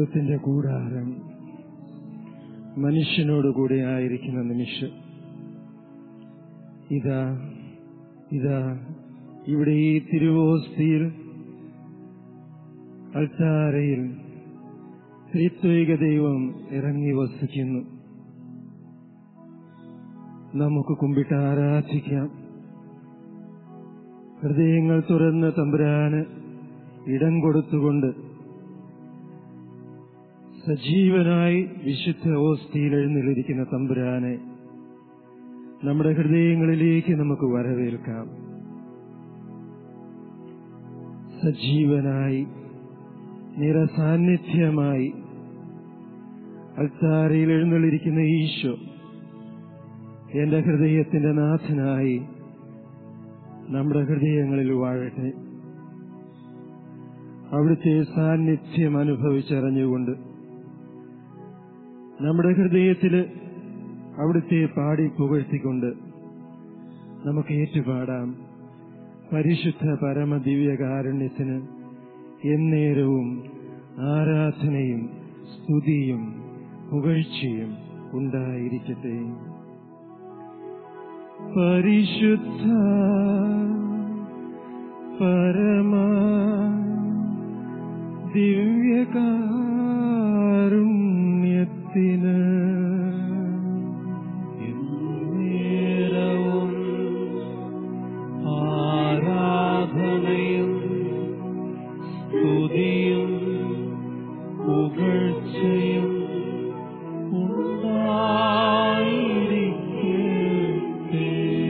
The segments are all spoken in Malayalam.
ദൈവത്തിന്റെ കൂടാരം മനുഷ്യനോട് കൂടെ ആയിരിക്കുന്ന നിമിഷം ഇതാ ഇതാ ഇവിടെ ഈ തിരുവോസ്തിയിൽ അൾത്താരയിൽ ത്രിത്വിക ദൈവം ഇറങ്ങി വസിക്കുന്നു നമുക്ക് കുമ്പിട്ട് ആരാധിക്കാം ഹൃദയങ്ങൾ തുറന്ന് തമ്പുരാന് ഇടം കൊടുത്തുകൊണ്ട് സജീവനായി വിശുദ്ധ ഓസ്തിയിൽ എഴുന്നള്ളിരിക്കുന്ന തമ്പുരാനെ നമ്മുടെ ഹൃദയങ്ങളിലേക്ക് നമുക്ക് വരവേൽക്കാം സജീവനായി നിറസാന്നിധ്യമായി അൾത്താരയിൽ എഴുന്നള്ളിരിക്കുന്ന ഈശോ എന്റെ ഹൃദയത്തിന്റെ നാഥനായി നമ്മുടെ ഹൃദയങ്ങളിൽ വാഴട്ടെ അവിടുത്തെ സാന്നിധ്യം അനുഭവിച്ചറിഞ്ഞുകൊണ്ട് നമ്മുടെ ഹൃദയത്തിൽ അവിടുത്തെ പാടി പുകഴ്ത്തിക്കൊണ്ട് നമുക്ക് ഏറ്റുപാടാം പരിശുദ്ധ പരമദിവ്യകാരുണ്യത്തിന് എന്നേരവും ആരാധനയും സ്തുതിയും പുകഴ്ചയും ഉണ്ടായിരിക്കട്ടെ പരിശുദ്ധ പരമ ദിവ്യകാരുണ്യത്തിന് നേരവും ആരാധനയും സ്തുതിയും പുകഴ്ചയും ഉണ്ടായിരിക്കട്ടെ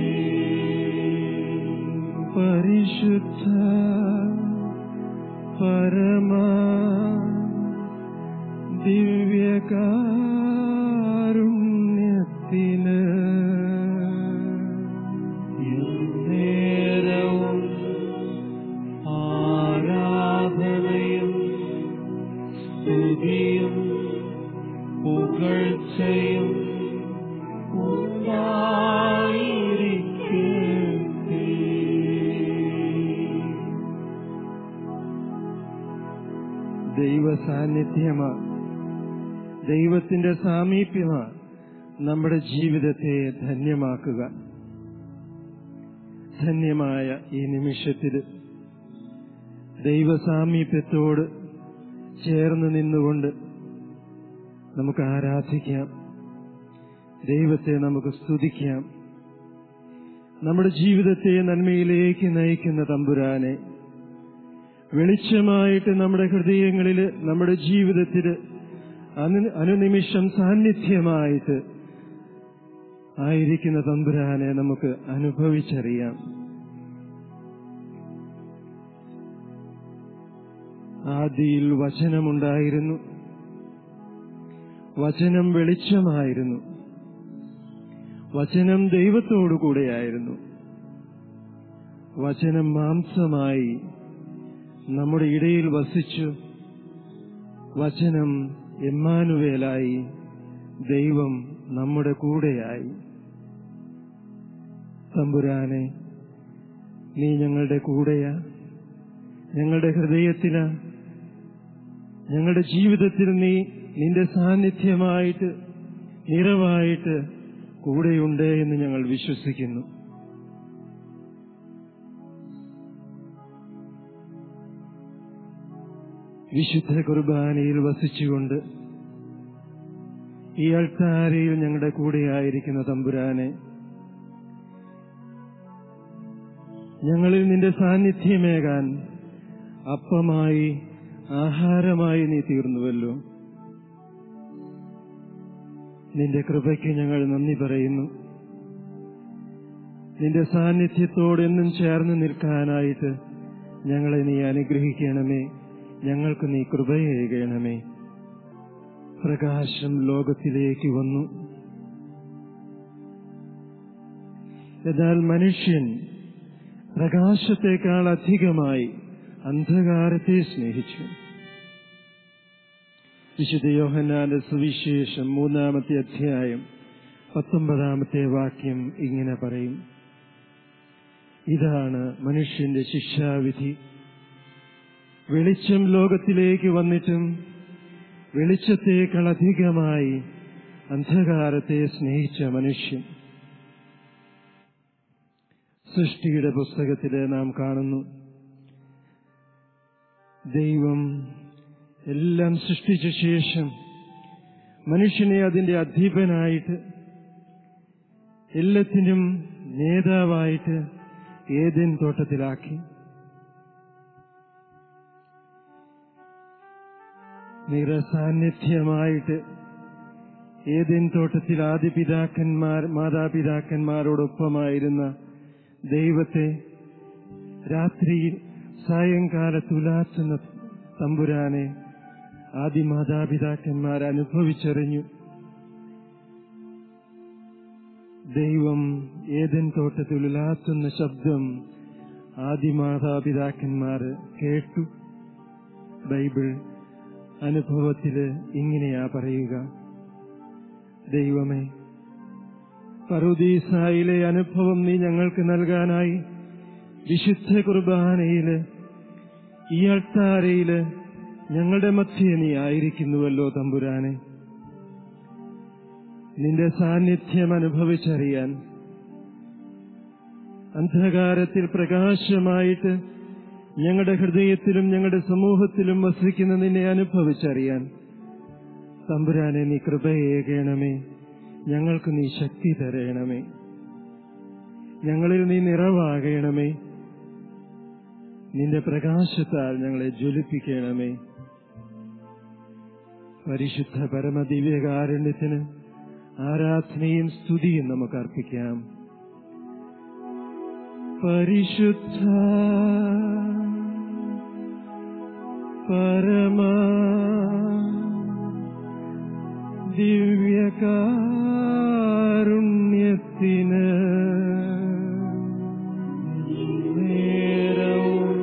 പരിശുദ്ധ പരമ ദിവ്യകാരുണ്യത്തിന് നേരവും ആരാധനയും സ്തുതിയും പുകഴ്ചയും ഉണ്ടായിരിക്കട്ടെ ദൈവ സാന്നിധ്യമാ ദൈവത്തിന്റെ സാമീപ്യമാ നമ്മുടെ ജീവിതത്തെ ധന്യമാക്കുക ധന്യമായ ഈ നിമിഷത്തിൽ ദൈവ സാമീപ്യത്തോട് ചേർന്ന് നിന്നുകൊണ്ട് നമുക്ക് ആരാധിക്കാം ദൈവത്തെ നമുക്ക് സ്തുതിക്കാം നമ്മുടെ ജീവിതത്തെ നന്മയിലേക്ക് നയിക്കുന്ന തമ്പുരാനെ വെളിച്ചമായിട്ട് നമ്മുടെ ഹൃദയങ്ങളിൽ നമ്മുടെ ജീവിതത്തിൽ അനു- അനുനിമിഷം സാന്നിധ്യമായിട്ട് ആയിരിക്കുന്ന തമ്പുരാനെ നമുക്ക് അനുഭവിച്ചറിയാം ആദിയിൽ വചനമുണ്ടായിരുന്നു വചനം വെളിച്ചമായിരുന്നു വചനം ദൈവത്തോടു കൂടെയായിരുന്നു വചനം മാംസമായി നമ്മുടെ ഇടയിൽ വസിച്ചു വചനം എമ്മാനുവേലായി ദൈവം നമ്മുടെ കൂടെയായി തമ്പുരാനെ നീ ഞങ്ങളുടെ കൂടെയാ ഞങ്ങളുടെ ഹൃദയത്തിലാ ഞങ്ങളുടെ ജീവിതത്തിൽ നീ നിന്റെ സാന്നിധ്യമായിട്ട് നിറവായിട്ട് കൂടെയുണ്ട് എന്ന് ഞങ്ങൾ വിശ്വസിക്കുന്നു വിശുദ്ധ കുർബാനയിൽ വസിച്ചുകൊണ്ട് ഈ അൾത്താരയിൽ ഞങ്ങളുടെ കൂടെയായിരിക്കുന്ന തമ്പുരാനെ ഞങ്ങളിൽ നിന്റെ സാന്നിധ്യമേകാൻ അപ്പമായി ആഹാരമായി നീ തീർന്നുവല്ലോ നിന്റെ കൃപയ്ക്ക് ഞങ്ങൾ നന്ദി പറയുന്നു നിന്റെ സാന്നിധ്യത്തോട് എന്നും ചേർന്ന് നിൽക്കാനായിട്ട് ഞങ്ങളെ നീ അനുഗ്രഹിക്കണമേ ഞങ്ങൾക്ക് നീ കൃപയേകണമേ പ്രകാശം ലോകത്തിലേക്ക് വന്നു എന്നാൽ മനുഷ്യൻ പ്രകാശത്തെക്കാൾ അധികമായി അന്ധകാരത്തെ സ്നേഹിച്ചു വിശുദ്ധ യോഹന്നാന്റെ സുവിശേഷം മൂന്നാമത്തെ അധ്യായം പത്തൊമ്പതാമത്തെ വാക്യം ഇങ്ങനെ പറയും ഇതാണ് മനുഷ്യന്റെ ശിക്ഷാവിധി വെളിച്ചം ലോകത്തിലേക്ക് വന്നിട്ടും വെളിച്ചത്തേക്കാൾ അധികമായി അന്ധകാരത്തെ സ്നേഹിച്ച മനുഷ്യൻ സൃഷ്ടിയുടെ പുസ്തകത്തിൽ നാം കാണുന്നു ദൈവം എല്ലാം സൃഷ്ടിച്ച ശേഷം മനുഷ്യനെ അതിന്റെ അധീപനായിട്ട് എല്ലാത്തിനും നേതാവായിട്ട് ഏതൻ തോട്ടത്തിലാക്കി നിറസാന്നിധ്യമായിട്ട് ഏതൻ തോട്ടത്തിൽ ആദിപിതാക്കന്മാർ മാതാപിതാക്കന്മാരോടൊപ്പമായിരുന്ന ദൈവത്തെ രാത്രിയിൽ സായങ്കാലത്ത് ഉലാസുന്ന തമ്പുരാനെ ആദിമാതാപിതാക്കന്മാർ അനുഭവിച്ചറിഞ്ഞു ദൈവം ഏതൻ തോട്ടത്തിൽ ഉലാത്തുന്ന ശബ്ദം ആദിമാതാപിതാക്കന്മാർ കേട്ടു ബൈബിൾ അനുഭവത്തില് ഇങ്ങനെയാ പറയുക ദൈവമേ പറുദീസായിലെ അനുഭവം നീ ഞങ്ങൾക്ക് നൽകാനായി വിശുദ്ധ കുർബാനയില് ഈ അൾത്താരയില് ഞങ്ങളുടെ മധ്യേ നീ ആയിരിക്കുന്നുവല്ലോ തമ്പുരാനെ നിന്റെ സാന്നിധ്യം അനുഭവിച്ചറിയാൻ അന്ധകാരത്തിൽ പ്രകാശമായിട്ട് ഞങ്ങളുടെ ഹൃദയത്തിലും ഞങ്ങളുടെ സമൂഹത്തിലും വസിക്കുന്ന നിന്നെ അനുഭവിച്ചറിയാൻ തമ്പുരാനെ നീ കൃപയേകണമേ ഞങ്ങൾക്ക് നീ ശക്തി തരയണമേ ഞങ്ങളിൽ നീ നിറവാകണമേ നിന്റെ പ്രകാശത്താൽ ഞങ്ങളെ ജ്വലിപ്പിക്കണമേ പരിശുദ്ധ പരമദിവ്യകാരുണ്യത്തിന് ആരാധനയും സ്തുതിയും നമുക്ക് അർപ്പിക്കാം പരിശുദ്ധ പരമ ദിവ്യകാരുണ്യത്തിന് നേരവും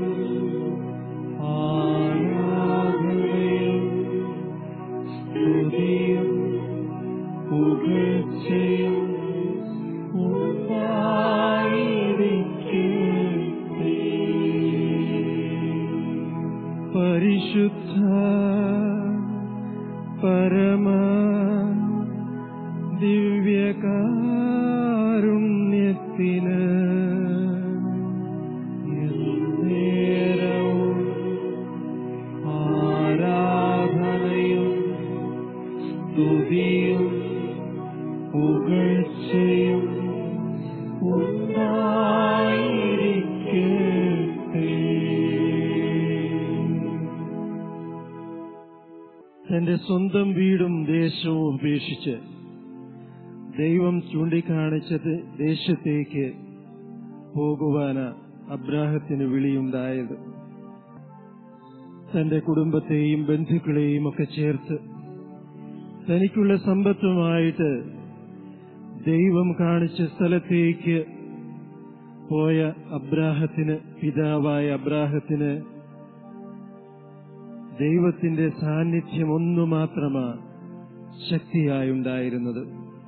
ആരാധനയും സ്തുതിയും പുകഴ്ചയും ഉണ്ടായിരിക്കട്ടെ. പരിശുദ്ധ പരമ ദിവ്യകാരുണ്യത്തിന് നേരവും ആരാധനയും സ്തുതിയും പുകഴ്ചയും ഉണ്ടായിരിക്കട്ടെ തന്റെ സ്വന്തം വീടും ദേശവും ഉപേക്ഷിച്ച് ദൈവം ചൂണ്ടിക്കാണിച്ചത് ദേശത്തേക്ക് പോകുവാന അബ്രാഹത്തിന് വിളിയുണ്ടായത് തന്റെ കുടുംബത്തെയും ബന്ധുക്കളെയും ഒക്കെ ചേർത്ത് തനിക്കുള്ള സമ്പത്തുമായിട്ട് ദൈവം കാണിച്ച സ്ഥലത്തേക്ക് പോയ അബ്രാഹത്തിന് പിതാവായ അബ്രാഹത്തിന് ദൈവത്തിന്റെ സാന്നിധ്യം ഒന്നു മാത്രമാ ശക്തിയായുണ്ടായിരുന്നത്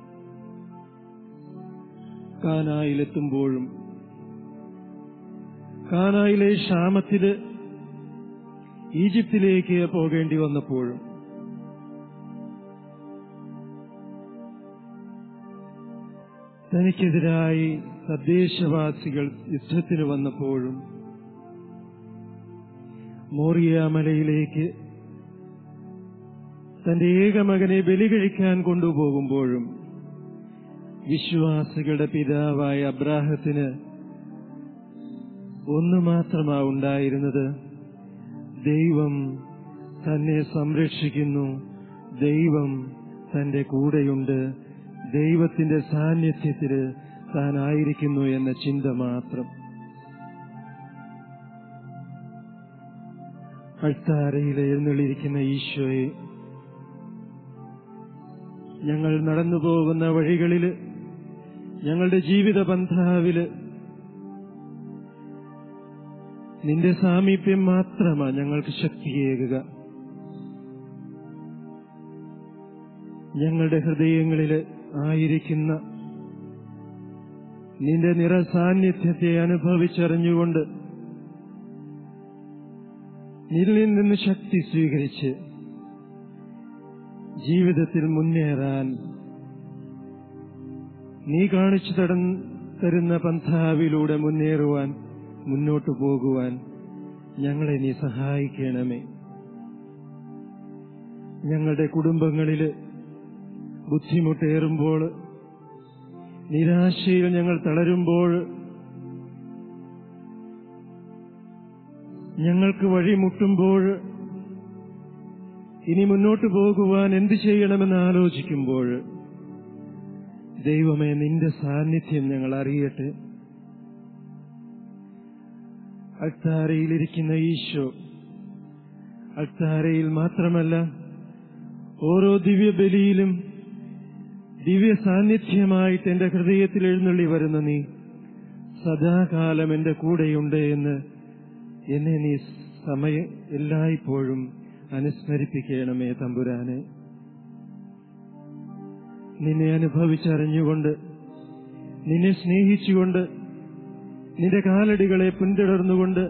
കാനായിലെത്തുമ്പോഴും കാനായിലെ ക്ഷാമത്തില് ഈജിപ്തിലേക്ക് പോകേണ്ടി വന്നപ്പോഴും തനിക്കെതിരായി തദ്ദേശവാസികൾ യുദ്ധത്തിന് വന്നപ്പോഴും മോറിയ മലയിലേക്ക് തന്റെ ഏകമകനെ ബലി കഴിക്കാൻ കൊണ്ടുപോകുമ്പോഴും വിശ്വാസികളുടെ പിതാവായ അബ്രാഹത്തിന് ഒന്നു മാത്രമാ ഉണ്ടായിരുന്നത് ദൈവം തന്നെ സംരക്ഷിക്കുന്നു ദൈവം തന്റെ കൂടെയുണ്ട് ദൈവത്തിന്റെ സാന്നിധ്യത്തിൽ താനായിരിക്കുന്നു എന്ന ചിന്ത മാത്രം അൾത്താരയിൽ എഴുന്നള്ളിരിക്കുന്ന ഈശോയെ ഞങ്ങൾ നടന്നു പോകുന്ന വഴികളില് ഞങ്ങളുടെ ജീവിത പന്ഥാവില് നിന്റെ സാമീപ്യം മാത്രമാ ഞങ്ങൾക്ക് ശക്തിയേകുക ഞങ്ങളുടെ ഹൃദയങ്ങളില് ആയിരിക്കുന്ന നിന്റെ നിറസാന്നിധ്യത്തെ അനുഭവിച്ചറിഞ്ഞുകൊണ്ട് നിന്നിൽ നിന്ന് ശക്തി സ്വീകരിച്ച് ജീവിതത്തിൽ മുന്നേറാൻ നീ കാണിച്ചു തട തരുന്ന പന്ഥാവിലൂടെ മുന്നേറുവാൻ മുന്നോട്ടു പോകുവാൻ ഞങ്ങളെ നീ സഹായിക്കണമേ ഞങ്ങളുടെ കുടുംബങ്ങളിൽ ബുദ്ധിമുട്ടേറുമ്പോൾ നിരാശയിൽ ഞങ്ങൾ തളരുമ്പോൾ ഞങ്ങൾക്ക് വഴിമുട്ടുമ്പോൾ ഇനി മുന്നോട്ട് പോകുവാൻ എന്തു ചെയ്യണമെന്ന് ആലോചിക്കുമ്പോൾ ദൈവമേ നിന്റെ സാന്നിധ്യം ഞങ്ങൾ അറിയട്ടെ അൾത്താരയിലിരിക്കുന്ന ഈശോ അൾത്താരയിൽ മാത്രമല്ല ഓരോ ദിവ്യബലിയിലും ദിവ്യ സാന്നിധ്യമായിട്ട് എന്റെ ഹൃദയത്തിൽ എഴുന്നള്ളി വരുന്ന നീ സദാകാലം എന്റെ കൂടെയുണ്ട് എന്ന് എന്നെ നീ സമയം എല്ലായ്പ്പോഴും അനുസ്മരിപ്പിക്കണമേ തമ്പുരാനെ നിന്നെ അനുഭവിച്ചറിഞ്ഞുകൊണ്ട് നിന്നെ സ്നേഹിച്ചുകൊണ്ട് നിന്റെ കാലടികളെ പിന്തുടർന്നുകൊണ്ട്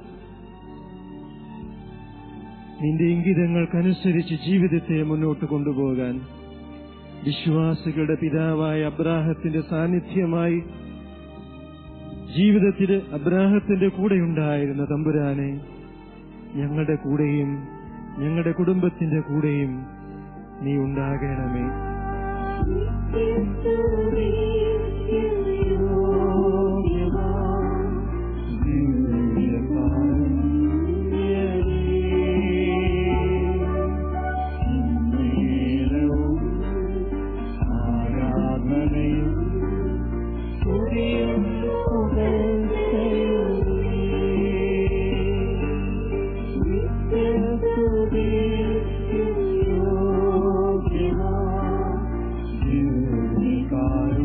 നിന്റെ ഇംഗിതങ്ങൾക്കനുസരിച്ച് ജീവിതത്തെ മുന്നോട്ട് കൊണ്ടുപോകാൻ വിശ്വാസികളുടെ പിതാവായ അബ്രാഹത്തിന്റെ സാന്നിധ്യമായി ജീവിതത്തിൽ അബ്രാഹത്തിന്റെ കൂടെയുണ്ടായിരുന്ന തമ്പുരാനെ ഞങ്ങളുടെ കൂടെയും ഞങ്ങളുടെ കുടുംബത്തിന്റെ കൂടെയും നീ ഉണ്ടാകണമേ ോഗ്യമാ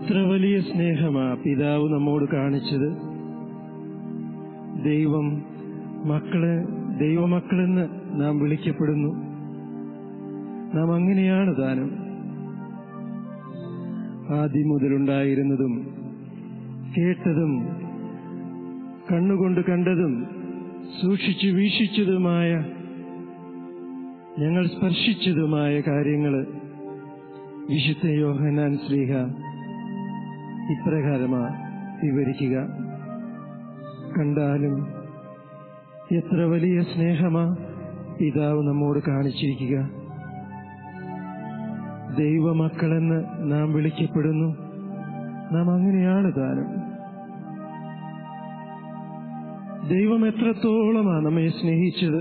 എത്ര വലിയ സ്നേഹമാ പിതാവ് നമ്മോട് കാണിച്ചത് ദൈവം മക്കളെ ദൈവമക്കളെന്ന് നാം വിളിക്കപ്പെടുന്നു നാം അങ്ങനെയാണ് താനും ആദ്യം മുതലുണ്ടായിരുന്നതും കേട്ടതും കണ്ണുകൊണ്ട് കണ്ടതും സൂക്ഷിച്ചു വീക്ഷിച്ചതുമായ ഞങ്ങൾ സ്പർശിച്ചതുമായ കാര്യങ്ങൾ വിശുദ്ധ യോഹനാൻ ശ്രീഹ ഇപ്രകാരമാ വിവരിക്കുക കണ്ടാലും എത്ര വലിയ സ്നേഹമാ പിതാവ് നമ്മോട് കാണിച്ചിരിക്കുക ദൈവമക്കളെന്ന് നാം വിളിക്കപ്പെടുന്നു നാം അങ്ങനെയാണ് താനും ദൈവം എത്രത്തോളമാ നമ്മെ സ്നേഹിച്ചത്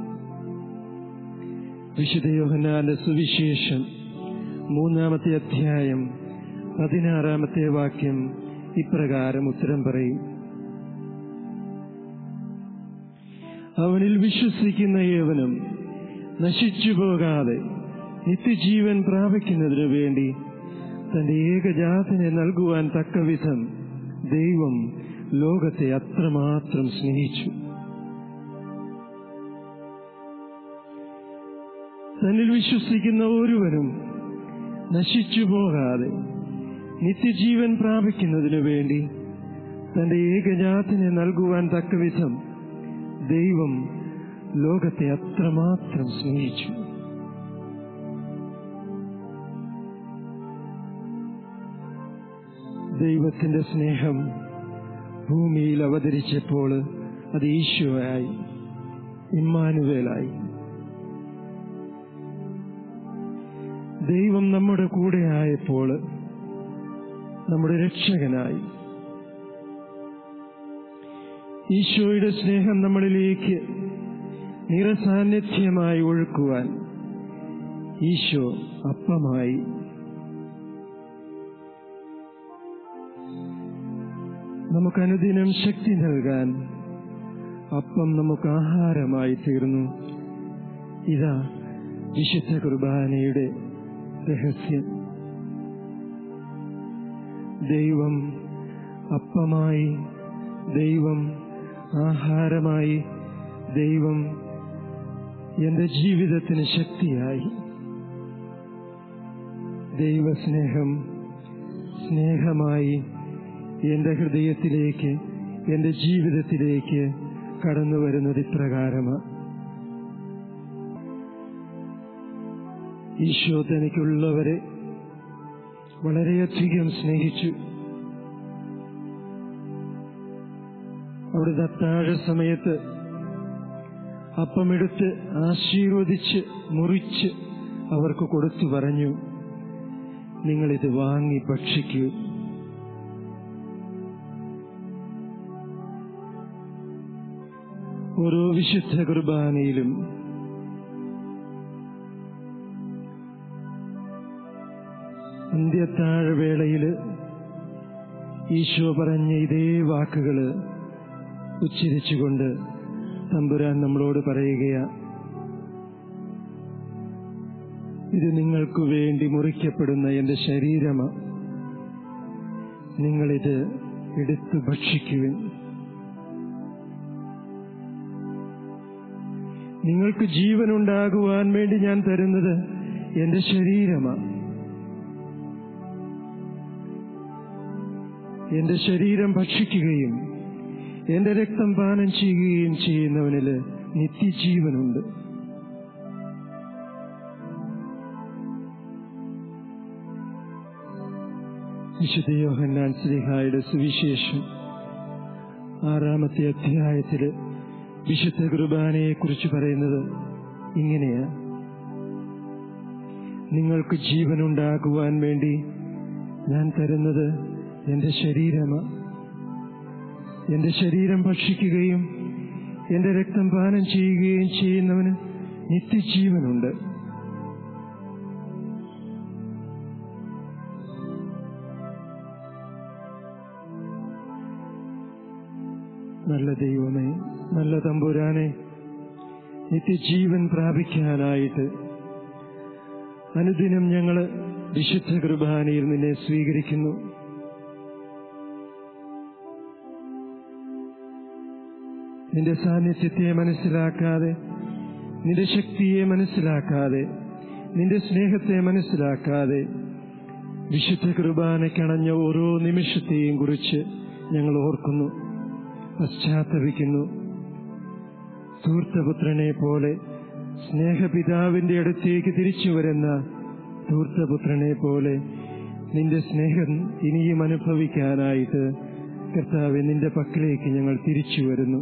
വിശുദ്ധ യോഹന്നാന്റെ സുവിശേഷം മൂന്നാമത്തെ അധ്യായം പതിനാറാമത്തെ വാക്യം ഇപ്രകാരം ഉത്തരം പറയും അവനിൽ വിശ്വസിക്കുന്ന ഏവനും നശിച്ചു പോകാതെ നിത്യജീവൻ പ്രാപിക്കുന്നതിനു വേണ്ടി തന്റെ ഏകജാതനെ നൽകുവാൻ തക്കവിധം ദൈവം ലോകത്തെ അത്രമാത്രം സ്നേഹിച്ചു തന്നിൽ വിശ്വസിക്കുന്ന ഒരുവനും നശിച്ചു പോകാതെ നിത്യജീവൻ പ്രാപിക്കുന്നതിനു വേണ്ടി തന്റെ ഏകജാതനെ നൽകുവാൻ തക്കവിധം ദൈവം ലോകത്തെ അത്രമാത്രം സ്നേഹിച്ചു ദൈവത്തിന്റെ സ്നേഹം ഭൂമിയിൽ അവതരിച്ചപ്പോൾ അത് ഈശോയായി ഇമ്മാനുവേലായി ദൈവം നമ്മുടെ കൂടെ ആയപ്പോൾ നമ്മുടെ രക്ഷകനായി ഈശോയുടെ സ്നേഹം നമ്മളിലേക്ക് നിറസാന്നിധ്യമായി ഒഴുക്കുവാൻ ഈശോ അപ്പമായി നമുക്ക് അനുദിനം ശക്തി നൽകാൻ അപ്പം നമുക്ക് ആഹാരമായി തീർന്നു ഇതാ വിശുദ്ധ കുർബാനയുടെ രഹസ്യം ദൈവം അപ്പമായി ദൈവം ആഹാരമായി ദൈവം എന്റെ ജീവിതത്തിന് ശക്തിയായി ദൈവസ്നേഹം സ്നേഹമായി എന്റെ ഹൃദയത്തിലേക്ക് എന്റെ ജീവിതത്തിലേക്ക് കടന്നു വരുന്നത് ഇപ്രകാരമാണ് ഈശോ തനിക്കുള്ളവരെ വളരെയധികം സ്നേഹിച്ചു അവിടുത്തെ അത്താഴ സമയത്ത് അപ്പമെടുത്ത് ആശീർവദിച്ച് മുറിച്ച് അവർക്ക് കൊടുത്തു പറഞ്ഞു നിങ്ങളിത് വാങ്ങി ഭക്ഷിക്കൂ ഓരോ വിശുദ്ധ കുർബാനയിലും അന്ത്യത്താഴവേളയില് ഈശോ പറഞ്ഞ ഇതേ വാക്കുകള് ഉച്ചരിച്ചുകൊണ്ട് തമ്പുരാൻ നമ്മളോട് പറയുകയാ ഇത് നിങ്ങൾക്കു വേണ്ടി മുറിക്കപ്പെടുന്ന എന്റെ ശരീരമാ നിങ്ങളിത് എടുത്തു ഭക്ഷിക്കുവിൻ നിങ്ങൾക്ക് ജീവനുണ്ടാകുവാൻ വേണ്ടി ഞാൻ തരുന്നത് എന്റെ ശരീരമാണ് എന്റെ ശരീരം ഭക്ഷിക്കുകയും എന്റെ രക്തം പാനം ചെയ്യുകയും ചെയ്യുന്നവനില് നിത്യജീവനുണ്ട് വിശുദ്ധ യോഹന്നാൻ ശ്രീഹായുടെ സുവിശേഷം ആറാമത്തെ അധ്യായത്തില് വിശുദ്ധ കുർബാനയെ കുറിച്ച് പറയുന്നത് ഇങ്ങനെയാ നിങ്ങൾക്ക് ജീവനുണ്ടാകുവാൻ വേണ്ടി ഞാൻ തരുന്നത് എന്റെ ശരീരമാ എന്റെ ശരീരം ഭക്ഷിക്കുകയും എന്റെ രക്തം പാനം ചെയ്യുകയും ചെയ്യുന്നവന് നിത്യജീവനുണ്ട് നല്ല ദൈവമേ നല്ല തമ്പുരാനെ നിത്യജീവൻ പ്രാപിക്കാനായിട്ട് അനുദിനം ഞങ്ങള് വിശുദ്ധ കുർബാനയിൽ നിന്നെ സ്വീകരിക്കുന്നു നിന്റെ സാന്നിധ്യത്തെ മനസ്സിലാക്കാതെ നിന്റെ ശക്തിയെ മനസ്സിലാക്കാതെ നിന്റെ സ്നേഹത്തെ മനസ്സിലാക്കാതെ വിശുദ്ധ കുർബാനയ്ക്കണഞ്ഞ ഓരോ നിമിഷത്തെയും കുറിച്ച് ഞങ്ങൾ ഓർക്കുന്നു പശ്ചാത്തപിക്കുന്നു ധൂർത്തപുത്രനെ പോലെ സ്നേഹപിതാവിന്റെ അടുത്തേക്ക് തിരിച്ചു വരുന്ന ധൂർത്തപുത്രനെ പോലെ നിന്റെ സ്നേഹം ഇനിയും അനുഭവിക്കാനായിട്ട് കർത്താവ് നിന്റെ പക്കലേക്ക് ഞങ്ങൾ തിരിച്ചു വരുന്നു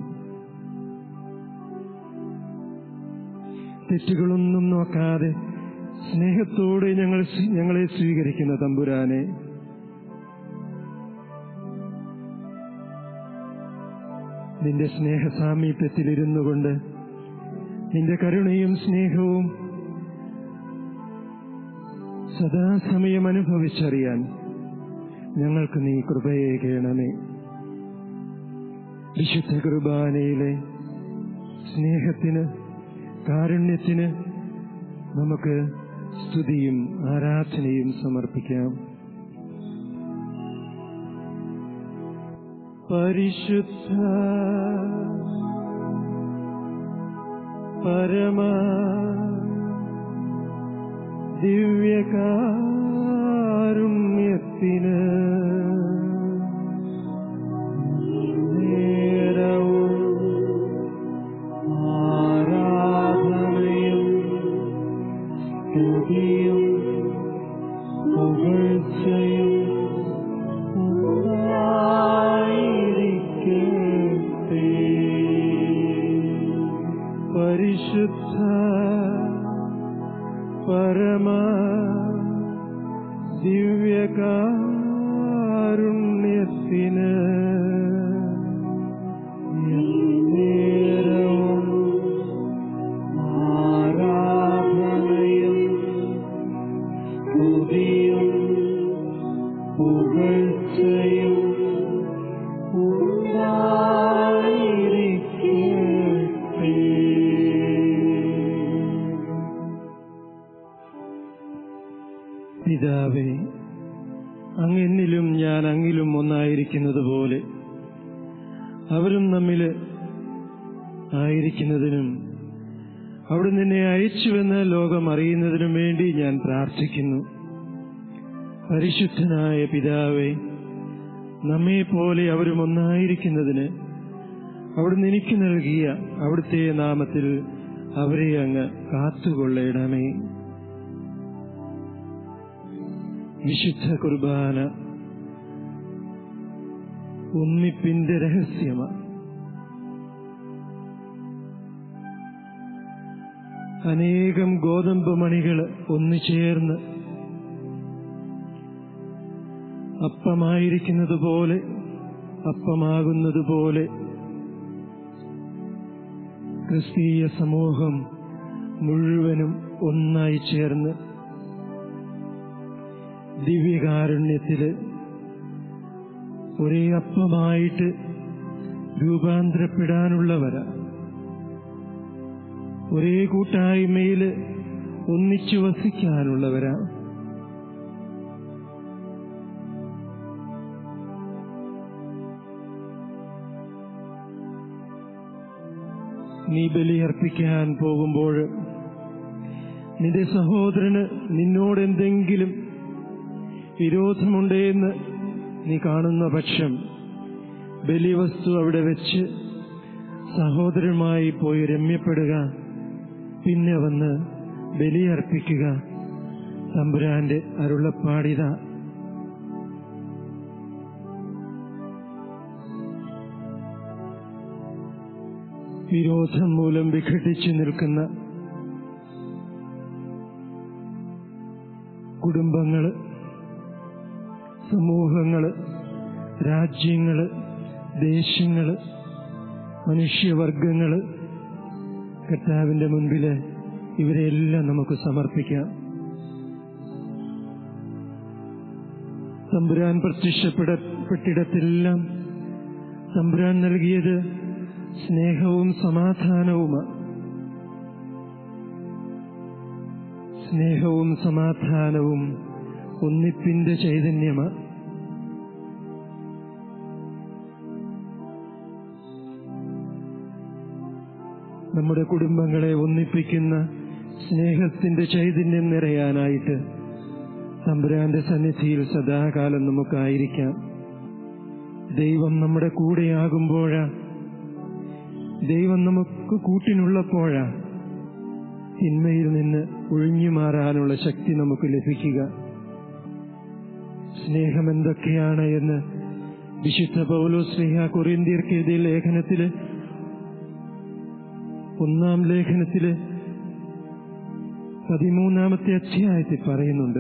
തെറ്റുകളൊന്നും നോക്കാതെ സ്നേഹത്തോടെ ഞങ്ങൾ സ്വീ- ഞങ്ങളെ സ്വീകരിക്കുന്ന തമ്പുരാനെ നിന്റെ സ്നേഹ സാമീപ്യത്തിലിരുന്നു കൊണ്ട് നിന്റെ കരുണയും സ്നേഹവും സദാസമയം അനുഭവിച്ചറിയാൻ ഞങ്ങൾക്ക് നീ കൃപയേകണമേ വിശുദ്ധ കുർബാനയിലെ സ്നേഹത്തിന് കാരുണ്യത്തിന് നമുക്ക് സ്തുതിയും ആരാധനയും സമർപ്പിക്കാം പരിശുദ്ധ പരമ ദിവ്യകാരുണ്യത്തിന് നേരവും ആരാധനയും സ്തുതിയും പുകഴ്ചയും ഉണ്ടായിരിക്കട്ടെ. പരിശുദ്ധ പരമ ദിവ്യകാരുണ്യത്തിന് നേരവും ആരാധനയും സ്തുതിയും പുകഴ്ചയും ഉണ്ടായിരിക്കട്ടെ. പിതാവേ അങ്ങ് എന്നിലും ഞാൻ അങ്ങിലും ഒന്നായിരിക്കുന്നത് പോലെ അവരും നമ്മില് ആയിരിക്കുന്നതിനും അവിടെ നിന്നെ അയച്ചുവെന്ന് ലോകം അറിയുന്നതിനും വേണ്ടി ഞാൻ പ്രാർത്ഥിക്കുന്നു പരിശുദ്ധനായ പിതാവേ നമ്മെ പോലെ അവരും ഒന്നായിരിക്കുന്നതിന് അവിടുന്ന് എനിക്ക് നൽകിയ അവിടുത്തെ നാമത്തിൽ അവരെ അങ്ങ് കാത്തുകൊള്ളണമേ വിശുദ്ധ കുർബാന ഒന്നിപ്പിന്റെ രഹസ്യമാണ് അനേകം ഗോതമ്പ് മണികൾ ഒന്നു ചേർന്ന് അപ്പമായിരിക്കുന്നത് പോലെ അപ്പമാകുന്നത് പോലെ ക്രിസ്തീയ സമൂഹം മുഴുവനും ഒന്നായി ചേർന്ന് ദിവ്യകാരുണ്യത്തില് ഒരേ അപ്പമായിട്ട് രൂപാന്തരപ്പെടാനുള്ളവരാ ഒരേ കൂട്ടായ്മയില് ഒന്നിച്ചു വസിക്കാനുള്ളവരാ നീ ബലിയർപ്പിക്കാൻ പോകുമ്പോൾ നിന്റെ സഹോദരന് നിന്നോട് എന്തെങ്കിലും വിരോധമുണ്ടെന്ന് നീ കാണുന്ന പക്ഷം ബലിവസ്തു അവിടെ വെച്ച് സഹോദരനുമായി പോയി രമ്യപ്പെടുക പിന്നെ വന്ന് ബലിയർപ്പിക്കുക തമ്പുരാന്റെ അരുളപ്പാടിത വിരോധം മൂലം വിഘടിച്ചു നിൽക്കുന്ന കുടുംബങ്ങള് സമൂഹങ്ങള് രാജ്യങ്ങള് ദേശങ്ങള് മനുഷ്യവർഗങ്ങള് കർത്താവിന്റെ മുൻപില് ഇവരെല്ലാം നമുക്ക് സമർപ്പിക്കാം തമ്പുരാൻ പ്രത്യക്ഷപ്പെടപ്പെട്ടിടത്തെല്ലാം തമ്പുരാൻ നൽകിയത് സ്നേഹവും സമാധാനവുമാണ് സ്നേഹവും സമാധാനവും ഒന്നിപ്പിന്റെ ചൈതന്യമാണ് നമ്മുടെ കുടുംബങ്ങളെ ഒന്നിപ്പിക്കുന്ന സ്നേഹത്തിന്റെ ചൈതന്യം നിറയാനായിട്ട് തമ്പുരാന്റെ സന്നിധിയിൽ സദാകാലം നമുക്കായിരിക്കാം ദൈവം നമ്മുടെ കൂടെയാകുമ്പോഴാ ദൈവം നമുക്ക് കൂട്ടിനുള്ളപ്പോഴാ തിന്മയിൽ നിന്ന് ഒഴിഞ്ഞു മാറാനുള്ള ശക്തി നമുക്ക് ലഭിക്കുക സ്നേഹം എന്തൊക്കെയാണ് എന്ന് വിശുദ്ധ പൗലോ സ്നേഹ കൊറിയന്തിയർക്കെതിരെ ലേഖനത്തില് ഒന്നാം ലേഖനത്തില് പതിമൂന്നാമത്തെ അധ്യായത്തിൽ പറയുന്നുണ്ട്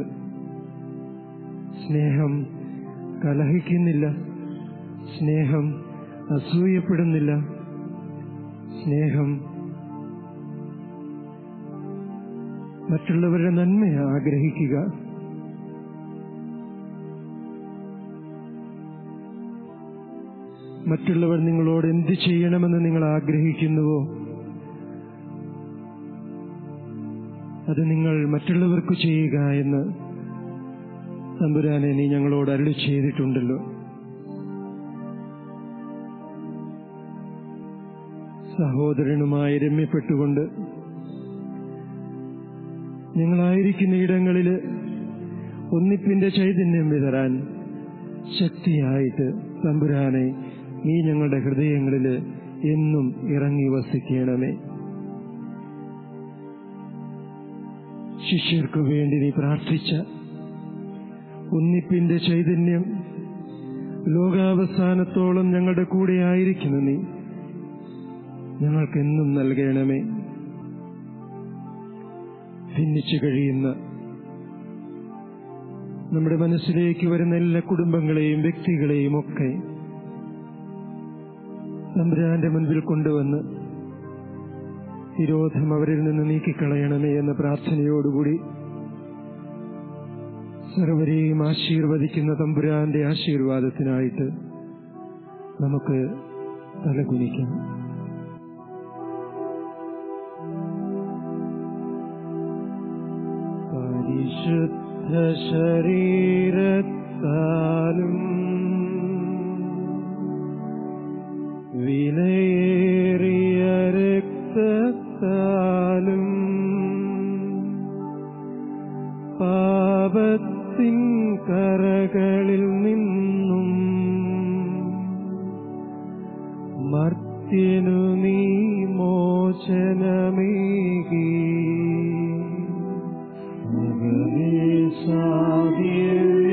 സ്നേഹം കലഹിക്കുന്നില്ല സ്നേഹം അസൂയപ്പെടുന്നില്ല സ്നേഹം മറ്റുള്ളവരുടെ നന്മയെ ആഗ്രഹിക്കുക മറ്റുള്ളവർ നിങ്ങളോട് എന്ത് ചെയ്യണമെന്ന് നിങ്ങൾ ആഗ്രഹിക്കുന്നുവോ അത് നിങ്ങൾ മറ്റുള്ളവർക്ക് ചെയ്യുക എന്ന് തമ്പുരാനെ നീ ഞങ്ങളോട് അരുളി ചെയ്തിട്ടുണ്ടല്ലോ സഹോദരനുമായി രമ്യപ്പെട്ടുകൊണ്ട് ഞങ്ങളായിരിക്കുന്ന ഇടങ്ങളിൽ ഒന്നിപ്പിന്റെ ചൈതന്യം വിതറാൻ ശക്തിയായിട്ട് തമ്പുരാനെ നീ ഞങ്ങളുടെ ഹൃദയങ്ങളിൽ എന്നും ഇറങ്ങി വസിക്കണമേ ശിഷ്യർക്കു വേണ്ടി നീ പ്രാർത്ഥിച്ച ഒന്നിപ്പിന്റെ ചൈതന്യം ലോകാവസാനത്തോളം ഞങ്ങളുടെ കൂടെ ആയിരിക്കുന്നു നീ ഞങ്ങൾക്കെന്നും നൽകണമേ ഭിന്നിച്ചു കഴിയുന്ന നമ്മുടെ മനസ്സിലേക്ക് വരുന്ന എല്ലാ കുടുംബങ്ങളെയും വ്യക്തികളെയും ഒക്കെ തമ്പുരാന്റെ മുൻപിൽ കൊണ്ടുവന്ന് വിരോധം അവരിൽ നിന്ന് നീക്കിക്കളയണമേ എന്ന പ്രാർത്ഥനയോടുകൂടി സർവരെയും ആശീർവദിക്കുന്ന തമ്പുരാന്റെ ആശീർവാദത്തിനായിട്ട് നമുക്ക് തലകുനിക്കാം പരിശുദ്ധ ശരീരത്താലും വിലയേറിയ രക്തത്താലും പാപത്തിൻ കറകളിൽ നിന്നും മർത്യനു നീ മോചനമേകി സാധ്യ